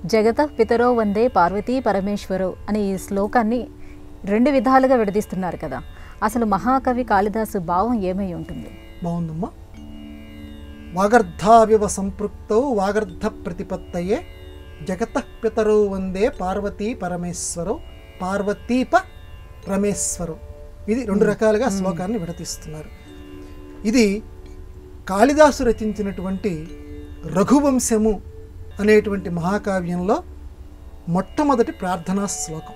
జగత పితరో వందే పార్వతీ పరమేశ్వరో అనే ఈ శ్లోకాన్ని రెండు విధాలుగా విడదీస్తున్నారు కదా అసలు మహాకవి కాళిదాసు భావం ఏమై ఉంటుంది బాగుందమ్మా వాగర్ధావివ సంపృక్తౌ వాగర్ధ ప్రతిపత్తయే జగత పితరౌ వందే పార్వతీ పరమేశ్వరౌ పార్వతీప రమేశ్వరు ఇది రెండు రకాలుగా శ్లోకాన్ని విడతీస్తున్నారు ఇది కాళిదాసు రచించినటువంటి రఘువంశము అనేటువంటి మహాకావ్యంలో మొట్టమొదటి ప్రార్థనా శ్లోకం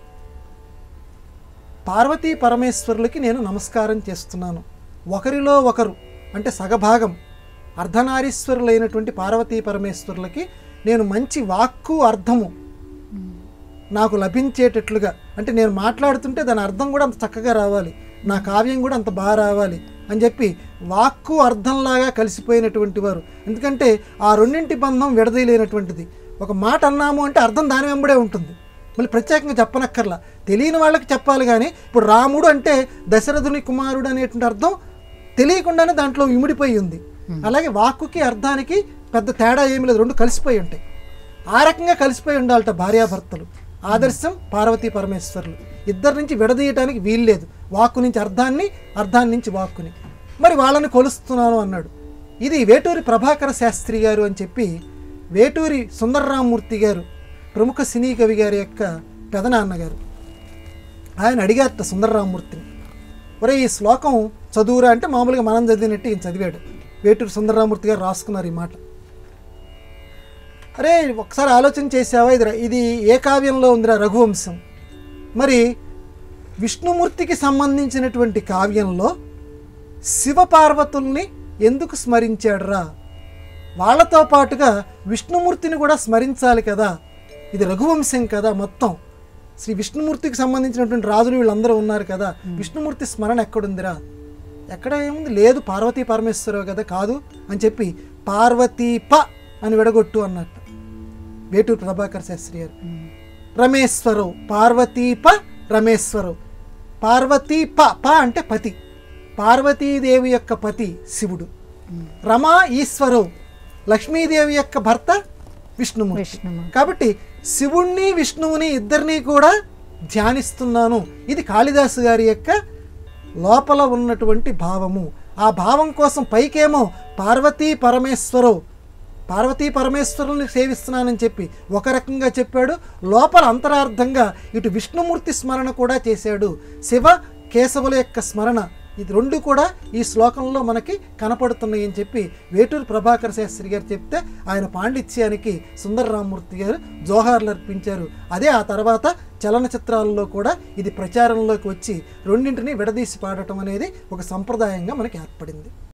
పార్వతీ పరమేశ్వరులకి నేను నమస్కారం చేస్తున్నాను ఒకరిలో ఒకరు అంటే సగభాగం అర్ధనారీశ్వరులైనటువంటి పార్వతీ పరమేశ్వరులకి నేను మంచి వాక్కు అర్థము నాకు లభించేటట్లుగా అంటే నేను మాట్లాడుతుంటే దాని అర్థం కూడా అంత చక్కగా రావాలి నా కావ్యం కూడా అంత బాగా రావాలి అని చెప్పి వాక్కు అర్థంలాగా కలిసిపోయినటువంటి వారు ఎందుకంటే ఆ రెండింటి బంధం విడదీయలేనటువంటిది ఒక మాట అన్నాము అంటే అర్థం దాని వెంబడే ఉంటుంది మళ్ళీ ప్రత్యేకంగా చెప్పనక్కర్లా తెలియని వాళ్ళకి చెప్పాలి కానీ ఇప్పుడు రాముడు అంటే దశరథుని కుమారుడు అనేటువంటి అర్థం తెలియకుండానే దాంట్లో ఇమిడిపోయి ఉంది అలాగే వాక్కుకి అర్థానికి పెద్ద తేడా ఏమీ లేదు రెండు కలిసిపోయి ఉంటాయి ఆ రకంగా కలిసిపోయి ఉండాలట భార్యాభర్తలు ఆదర్శం పార్వతీ పరమేశ్వరులు ఇద్దరి నుంచి విడదీయటానికి వీల్లేదు వాక్కు నుంచి అర్థాన్ని అర్థాన్ని నుంచి వాక్కుని మరి వాళ్ళని కొలుస్తున్నాను అన్నాడు ఇది వేటూరి ప్రభాకర శాస్త్రి గారు అని చెప్పి వేటూరి సుందర్రామూర్తి గారు ప్రముఖ సినీ కవి గారి యొక్క పెదనాన్నగారు ఆయన అడిగారట సుందర్రామూర్తిని ఒరే ఈ శ్లోకం చదువురా అంటే మామూలుగా మనం చదివినట్టు ఈయన చదివాడు వేటూరి సుందరరామూర్తి గారు రాసుకున్నారు ఈ మాట అరే ఒకసారి ఆలోచన చేసావా ఇది ర- ఇది ఏ కావ్యంలో ఉందిరా రఘువంశం మరి విష్ణుమూర్తికి సంబంధించినటువంటి కావ్యంలో శివపార్వతుల్ని ఎందుకు స్మరించాడురా వాళ్ళతో పాటుగా విష్ణుమూర్తిని కూడా స్మరించాలి కదా ఇది రఘువంశం కదా మొత్తం శ్రీ విష్ణుమూర్తికి సంబంధించినటువంటి రాజులు వీళ్ళందరూ ఉన్నారు కదా విష్ణుమూర్తి స్మరణ ఎక్కడుందిరా ఎక్కడ ఏముంది లేదు పార్వతీ పరమేశ్వరవు కదా కాదు అని చెప్పి పార్వతీప అని విడగొట్టు అన్నట్టు వేటూరు ప్రభాకర్ శాస్త్రి గారు రమేశ్వరవు పార్వతీప రమేశ్వరవు పార్వతీ ప ప అంటే పతి పార్వతీదేవి యొక్క పతి శివుడు రమా ఈశ్వరవు లక్ష్మీదేవి యొక్క భర్త విష్ణుమూర్తి విష్ణుమూర్తి. కాబట్టి శివుణ్ణి విష్ణువుని ఇద్దరిని కూడా ధ్యానిస్తున్నాను ఇది కాళిదాసు గారి యొక్క లోపల ఉన్నటువంటి భావము ఆ భావం కోసం పైకేమో పార్వతీ పరమేశ్వరవు పార్వతీ పరమేశ్వరుల్ని సేవిస్తున్నానని చెప్పి ఒక రకంగా చెప్పాడు లోపల అంతరార్థంగా ఇటు విష్ణుమూర్తి స్మరణ కూడా చేశాడు శివ కేశవుల యొక్క స్మరణ ఇది రెండు కూడా ఈ శ్లోకంలో మనకి కనపడుతున్నాయి అని చెప్పి వేటూరు ప్రభాకర్ శాస్త్రి గారు చెప్తే ఆయన పాండిత్యానికి సుందరరామూర్తి గారు జోహార్లు అర్పించారు అదే ఆ తర్వాత చలనచిత్రాల్లో కూడా ఇది ప్రచారంలోకి వచ్చి రెండింటిని విడదీసి పాడటం అనేది ఒక సంప్రదాయంగా మనకి ఏర్పడింది